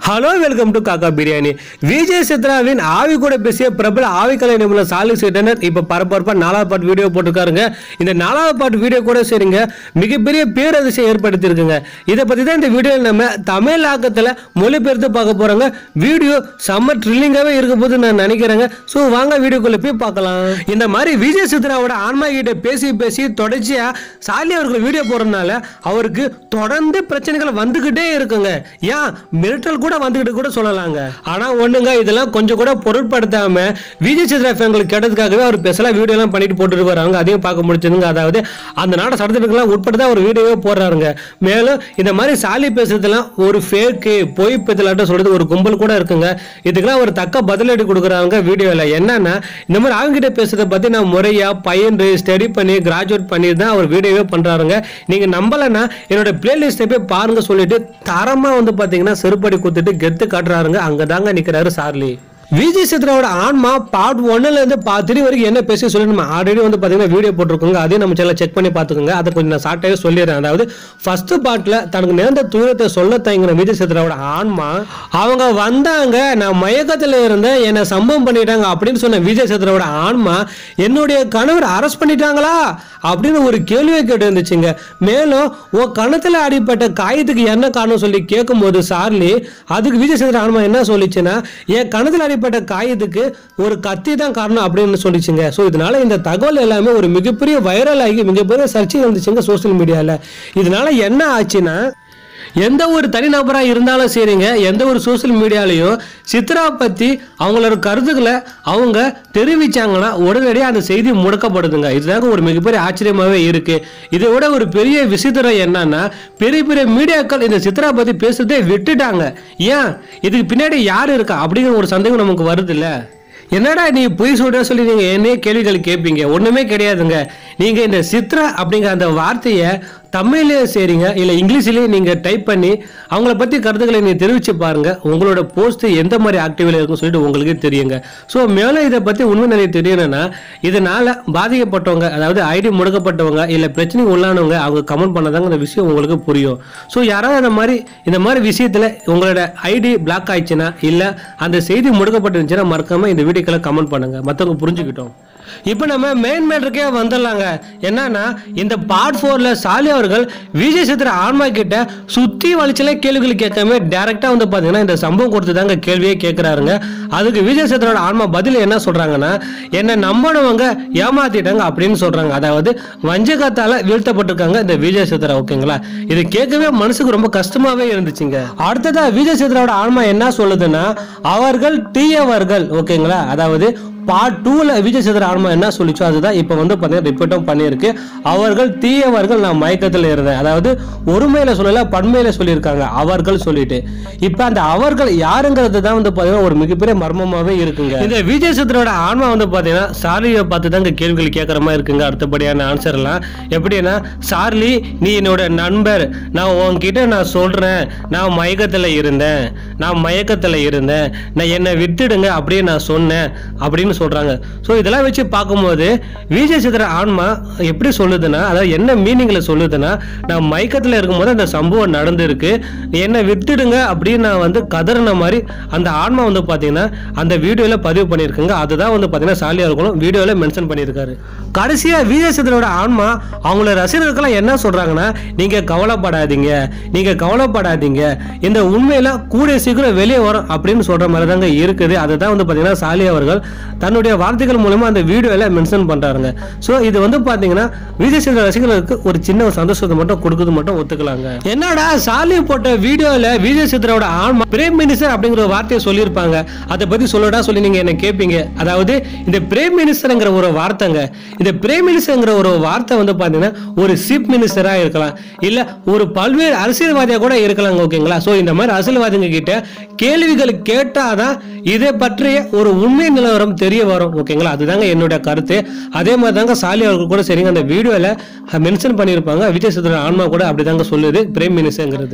hello welcome to காக்கா பிரியாணி விஜய் சித்ராவின் ஆவி கூட பேசிய பிரபல ஆவிக்கலை நிபுணர் சாலி சிட்டனர் இப்போ பரபரப்பா நாலாவது பாட்டு வீடியோ போட்டிருக்காருங்க இந்த நாலாவது பாட்டு வீடியோ கூட சரிங்க மிகப்பெரிய பேரதிசயம் ஏற்படுத்தியிருக்குங்க இதை பத்தி தான் இந்த வீடியோவில் நம்ம தமிழ் ஆக்கத்தில் மொழிபெயர்த்து பார்க்க போறோங்க வீடியோ செம்ம ட்ரில்லிங்காகவே இருக்க போது நான் நினைக்கிறேங்க ஸோ வாங்க வீடியோக்குள்ள போய் பார்க்கலாம் இந்த மாதிரி விஜய் சித்ராவோட ஆன்மா கிட்ட பேசி பேசி தொடர்ச்சியா சாலி அவர்கள் வீடியோ போடுறதுனால அவருக்கு தொடர்ந்து பிரச்சனைகள் வந்துகிட்டே இருக்குங்க ஏன் மிரட்டல் கூட வந்துகிட்டு கூட சொல்லலாங்க ஆனா ஒண்ணுங்க இதெல்லாம் கொஞ்சம் கூட பொருட்படுத்தாம விஜய் சித்ரா ஃபேன்களுக்கு கேட்டதுக்காகவே அவர் ஸ்பெஷலா வீடியோ எல்லாம் பண்ணிட்டு போட்டுட்டு வராங்க அதையும் பார்க்க முடிச்சதுங்க அதாவது அந்த நாட சட்டத்திற்கெல்லாம் உட்பட்டு தான் ஒரு வீடியோவே போடுறாருங்க மேலும் இந்த மாதிரி சாலி பேசுறதுலாம் ஒரு ஃபேக்கு பொய் பேத்தலாட்டம் சொல்றது ஒரு கும்பல் கூட இருக்குங்க இதுக்கெல்லாம் ஒரு தக்க பதிலடி கொடுக்குறாங்க வீடியோவில் என்னன்னா இந்த மாதிரி அவங்ககிட்ட பேசுறதை பத்தி நான் முறையா பயின்று ஸ்டடி பண்ணி கிராஜுவேட் பண்ணி தான் அவர் வீடியோவே பண்றாருங்க நீங்க நம்பலைன்னா என்னோட பிளேலிஸ்ட்டை போய் பாருங்க சொல்லிட்டு தரமா வந்து பாத்தீங்கன்னா செருப்படி குத்துட்டு கெத்து காட்டுறாருங்க அங்கதாங்க நிக்கிறாரு சார்லி விஜய் சித்ராவோட ஆன்மா பார்ட் ஒன்னுல இருந்து பார்ட் த்ரீ வரைக்கும் என்ன பேசி சொல்லி நம்ம ஆல்ரெடி வந்து பாத்தீங்கன்னா வீடியோ போட்டிருக்கோங்க அதையும் நம்ம சேனல் செக் பண்ணி பார்த்துக்கோங்க அதை கொஞ்சம் நான் ஷார்ட்டாகவே சொல்லிடுறேன் அதாவது ஃபர்ஸ்ட் பார்ட்ல தனக்கு நேர்ந்த துயரத்தை சொல்ல தயங்கின விஜய் சித்ராவோட ஆன்மா அவங்க வந்தாங்க நான் மயக்கத்துல இருந்தேன் என்னை சம்பவம் பண்ணிட்டாங்க அப்படின்னு சொன்ன விஜய் சித்ராவோட ஆன்மா என்னுடைய கணவர் அரெஸ்ட் பண்ணிட்டாங்களா அப்படின்னு ஒரு கேள்வியை கேட்டு இருந்துச்சுங்க மேலும் உன் கணத்துல அடிப்பட்ட காயத்துக்கு என்ன காரணம் சொல்லி கேட்கும்போது சார்லி அதுக்கு விஜய் சேதுர ஆன்மா என்ன சொல்லிச்சுன்னா என் கணத்துல அடிப்பட்ட காயத்துக்கு ஒரு கத்தி தான் காரணம் அப்படின்னு சொல்லிச்சுங்க ஸோ இதனால இந்த தகவல் எல்லாமே ஒரு மிகப்பெரிய வைரல் ஆகி மிகப்பெரிய சர்ச்சை வந்துச்சுங்க சோஷியல் மீடியாவில் இதனால என்ன ஆச்சுன்னா எந்த ஒரு தனிநபராக இருந்தாலும் சரிங்க எந்த ஒரு சோஷியல் மீடியாலையும் சித்ரா பற்றி அவங்களோட கருத்துக்களை அவங்க தெரிவிச்சாங்கன்னா உடனடியாக அந்த செய்தி முடக்கப்படுதுங்க இதுதாங்க ஒரு மிகப்பெரிய ஆச்சரியமாகவே இருக்கு இதை விட ஒரு பெரிய விசித்திரம் என்னன்னா பெரிய பெரிய மீடியாக்கள் இந்த சித்ரா பற்றி பேசுறதே விட்டுட்டாங்க ஏன் இதுக்கு பின்னாடி யார் இருக்கா அப்படிங்கிற ஒரு சந்தேகம் நமக்கு வருது இல்ல என்னடா நீ பொய் சொல்ற சொல்லி நீங்க என்னையே கேள்விகள் கேட்பீங்க ஒண்ணுமே கிடையாதுங்க நீங்க இந்த சித்ரா அப்படிங்கிற அந்த வார்த்தையை தமிழ்லயே சரிங்க இல்ல இங்கிலீஷ்லயே நீங்க டைப் பண்ணி அவங்கள பத்தி கருத்துக்களை நீங்க தெரிவிச்சு பாருங்க உங்களோட போஸ்ட் எந்த மாதிரி ஆக்டிவ்ல இருக்குன்னு சொல்லிட்டு உங்களுக்கே தெரியுங்க ஸோ மேலும் இதை பத்தி உண்மை நிலை தெரியணும்னா இதனால பாதிக்கப்பட்டவங்க அதாவது ஐடி முடக்கப்பட்டவங்க இல்ல பிரச்சனைக்கு உள்ளானவங்க அவங்க கமெண்ட் பண்ணதாங்க இந்த விஷயம் உங்களுக்கு புரியும் ஸோ யாராவது அந்த மாதிரி இந்த மாதிரி விஷயத்துல உங்களோட ஐடி பிளாக் ஆயிடுச்சுன்னா இல்ல அந்த செய்தி முடக்கப்பட்டிருந்துச்சுன்னா மறக்காம இந்த வீடியோக்களை கமெண்ட் பண்ணுங்க மற்றவங்க புரிஞ்சுக்கிட்டோம் இப்போ நம்ம மெயின் மேட்டருக்கே வந்துடலாங்க என்னன்னா இந்த பார்ட் ஃபோர்ல சாலி அவர்கள் விஜய் சித்ரா ஆன்மா கிட்ட சுத்தி வலிச்சல கேள்விகள் கேட்காம டைரக்டா வந்து பாத்தீங்கன்னா இந்த சம்பவம் கொடுத்து தாங்க கேள்வியே கேட்கிறாருங்க அதுக்கு விஜய் சித்ராவோட ஆன்மா பதில் என்ன சொல்றாங்கன்னா என்ன நம்பினவங்க ஏமாத்திட்டாங்க அப்படின்னு சொல்றாங்க அதாவது வஞ்சகத்தால வீழ்த்தப்பட்டிருக்காங்க இந்த விஜய் சித்ரா ஓகேங்களா இது கேட்கவே மனசுக்கு ரொம்ப கஷ்டமாவே இருந்துச்சுங்க அடுத்ததா விஜய் சித்ராவோட ஆன்மா என்ன சொல்லுதுன்னா அவர்கள் தீயவர்கள் ஓகேங்களா அதாவது பார்ட் டூல விஜய் சேதுர ஆன்மா என்ன சொல்லிச்சோ அதுதான் இப்போ வந்து பார்த்தீங்கன்னா ரிப்பீட்டும் பண்ணியிருக்கு அவர்கள் தீயவர்கள் நான் மயக்கத்தில் இருந்தேன் அதாவது ஒருமையில சொல்லல பன்மையில சொல்லியிருக்காங்க அவர்கள் சொல்லிட்டு இப்போ அந்த அவர்கள் யாருங்கிறது தான் வந்து பார்த்தீங்கன்னா ஒரு மிகப்பெரிய மர்மமாகவே இருக்குங்க இந்த விஜய் சேதுரோட ஆன்மா வந்து பார்த்தீங்கன்னா சார்லியை பார்த்து தான் கேள்விகள் கேட்குற மாதிரி இருக்குங்க அடுத்தபடியான ஆன்சர்லாம் எப்படின்னா சார்லி நீ என்னோட நண்பர் நான் உன்கிட்ட நான் சொல்றேன் நான் மயக்கத்தில் இருந்தேன் நான் மயக்கத்தில் இருந்தேன் நான் என்னை விட்டுடுங்க அப்படியே நான் சொன்னேன் அப்படின்னு சொல்றாங்க ஸோ இதெல்லாம் வச்சு பார்க்கும்போது விஜய் சித்திர ஆன்மா எப்படி சொல்லுதுன்னா அதாவது என்ன மீனிங்ல சொல்லுதுன்னா நான் மயக்கத்தில் இருக்கும்போது அந்த சம்பவம் நடந்திருக்கு என்னை விட்டுடுங்க அப்படின்னு நான் வந்து கதறின மாதிரி அந்த ஆன்மா வந்து பார்த்தீங்கன்னா அந்த வீடியோவில் பதிவு பண்ணியிருக்குங்க அதுதான் வந்து பார்த்தீங்கன்னா சாலியா இருக்கணும் வீடியோவில் மென்ஷன் பண்ணியிருக்காரு கடைசியாக விஜய் சித்திரோட ஆன்மா அவங்களோட ரசிகர்கள்லாம் என்ன சொல்றாங்கன்னா நீங்க கவலைப்படாதீங்க நீங்க கவலைப்படாதீங்க இந்த உண்மையில கூடிய சீக்கிரம் வெளியே வரும் அப்படின்னு சொல்ற மாதிரி தாங்க இருக்குது அதுதான் வந்து பார்த்தீங்கன்னா சாலி அவர்கள் தன்னுடைய வார்த்தைகள் மூலமா அந்த வீடியோல மென்ஷன் பண்றாருங்க ஸோ இது வந்து பாத்தீங்கன்னா விஜய் சேதுர ரசிகர்களுக்கு ஒரு சின்ன ஒரு சந்தோஷத்தை மட்டும் கொடுக்குது மட்டும் ஒத்துக்கலாங்க என்னடா சாலி போட்ட வீடியோல விஜய் சேதுரோட ஆன்மா பிரேம் மினிஸ்டர் அப்படிங்கிற ஒரு வார்த்தையை சொல்லியிருப்பாங்க அதை பத்தி சொல்லடா சொல்லி நீங்க என்ன கேட்பீங்க அதாவது இந்த பிரேம் மினிஸ்டர்ங்கிற ஒரு வார்த்தைங்க இந்த பிரேம் மினிஸ்டர்ங்கிற ஒரு வார்த்தை வந்து பாத்தீங்கன்னா ஒரு சீஃப் மினிஸ்டரா இருக்கலாம் இல்ல ஒரு பல்வேறு அரசியல்வாதியா கூட இருக்கலாங்க ஓகேங்களா ஸோ இந்த மாதிரி அரசியல்வாதிங்க கிட்ட கேள்விகள் கேட்டாதான் இதை பற்றிய ஒரு உண்மை நிலவரம் தெரிய வரும் ஓகேங்களா அதுதாங்க என்னோட கருத்து அதே மாதிரி தாங்க சாலி அவர்கள் கூட சரிங்க அந்த வீடியோவில் மென்ஷன் பண்ணியிருப்பாங்க விஜய் சேதுர ஆன்மா கூட அப்படிதாங்க சொல்லுது பிரேம் மினிஸ்டர்ங்கிறது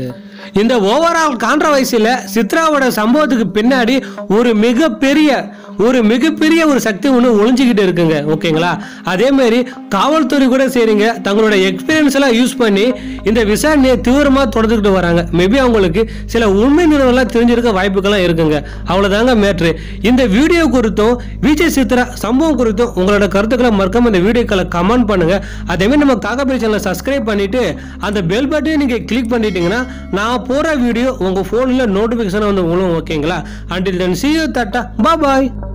இந்த ஓவரால் கான்ட்ரவர்சியில் சித்ராவோட சம்பவத்துக்கு பின்னாடி ஒரு மிகப்பெரிய ஒரு மிகப்பெரிய ஒரு சக்தி ஒன்று ஒளிஞ்சிக்கிட்டு இருக்குங்க ஓகேங்களா அதே மாதிரி காவல்துறை கூட சரிங்க தங்களோட எக்ஸ்பீரியன்ஸ் எல்லாம் யூஸ் பண்ணி இந்த விசாரணையை தீவிரமாக தொடர்ந்துக்கிட்டு வராங்க மேபி அவங்களுக்கு சில உண்மை நிறுவனம்லாம் தெரிஞ்சிருக்க வாய்ப்புகள்லாம் இருக்குங்க அவ்வளோதாங்க மேட்ரு இந்த வீடியோ குறித்தும் விஜய் சித்ரா சம்பவம் குறித்தும் உங்களோட கருத்துக்களை மறக்காம இந்த வீடியோக்களை கமெண்ட் பண்ணுங்க அதேமாதிரி நம்ம காகபரி சேனலை சப்ஸ்கிரைப் பண்ணிட்டு அந்த பெல் பட்டனை நீங்கள் கிளிக் பண்ணிட்டீங்கன்னா நான் போகிற வீடியோ உங்கள் ஃபோனில் நோட்டிஃபிகேஷன் வந்து விழும் ஓகேங்களா அண்டில் தென் சி யூ தட்டா பாய்